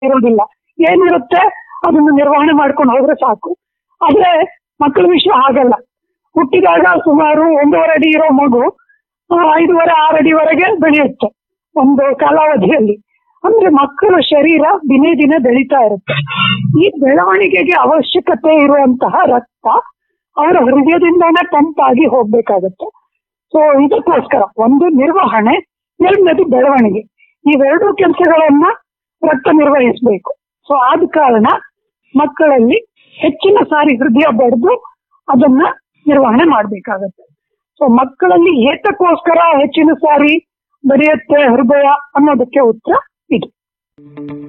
ಇರೋದಿಲ್ಲ ಏನಿರುತ್ತೆ ಅದನ್ನು ನಿರ್ವಹಣೆ ಮಾಡ್ಕೊಂಡು ಹೋದ್ರೆ ಸಾಕು ಆದ್ರೆ ಮಕ್ಕಳ ವಿಷಯ ಹಾಗಲ್ಲ ಹುಟ್ಟಿದಾಗ ಸುಮಾರು ಒಂದೂವರೆ ಅಡಿ ಇರೋ ಮಗು ಆ, ಐದೂವರೆ ಆರು ಅಡಿವರೆಗೆ ಬೆಳೆಯುತ್ತೆ ಒಂದು ಕಾಲಾವಧಿಯಲ್ಲಿ ಅಂದ್ರೆ ಮಕ್ಕಳ ಶರೀರ ದಿನೇ ದಿನೇ ಬೆಳೀತಾ ಇರುತ್ತೆ ಈ ಬೆಳವಣಿಗೆಗೆ ಅವಶ್ಯಕತೆ ಇರುವಂತಹ ರಕ್ತ ಅವರ ಹೃದಯದಿಂದಾನೇ ಪಂಪ್ ಆಗಿ ಹೋಗ್ಬೇಕಾಗತ್ತೆ ಸೊ ಇದಕ್ಕೋಸ್ಕರ ಒಂದು ನಿರ್ವಹಣೆ ಎರಡನೇದು ಬೆಳವಣಿಗೆ ಇವೆರಡು ಕೆಲಸಗಳನ್ನ ರಕ್ತ ನಿರ್ವಹಿಸಬೇಕು ಸೊ ಆದ ಕಾರಣ ಮಕ್ಕಳಲ್ಲಿ ಹೆಚ್ಚಿನ ಸಾರಿ ಹೃದಯ ಬಡಿದು ಅದನ್ನ ನಿರ್ವಹಣೆ ಮಾಡ್ಬೇಕಾಗತ್ತೆ ಸೊ ಮಕ್ಕಳಲ್ಲಿ ಏತಕ್ಕೋಸ್ಕರ ಹೆಚ್ಚಿನ ಸಾರಿ ಬರೆಯುತ್ತೆ ಹೃದಯ ಅನ್ನೋದಕ್ಕೆ ಉತ್ತರ ಇದು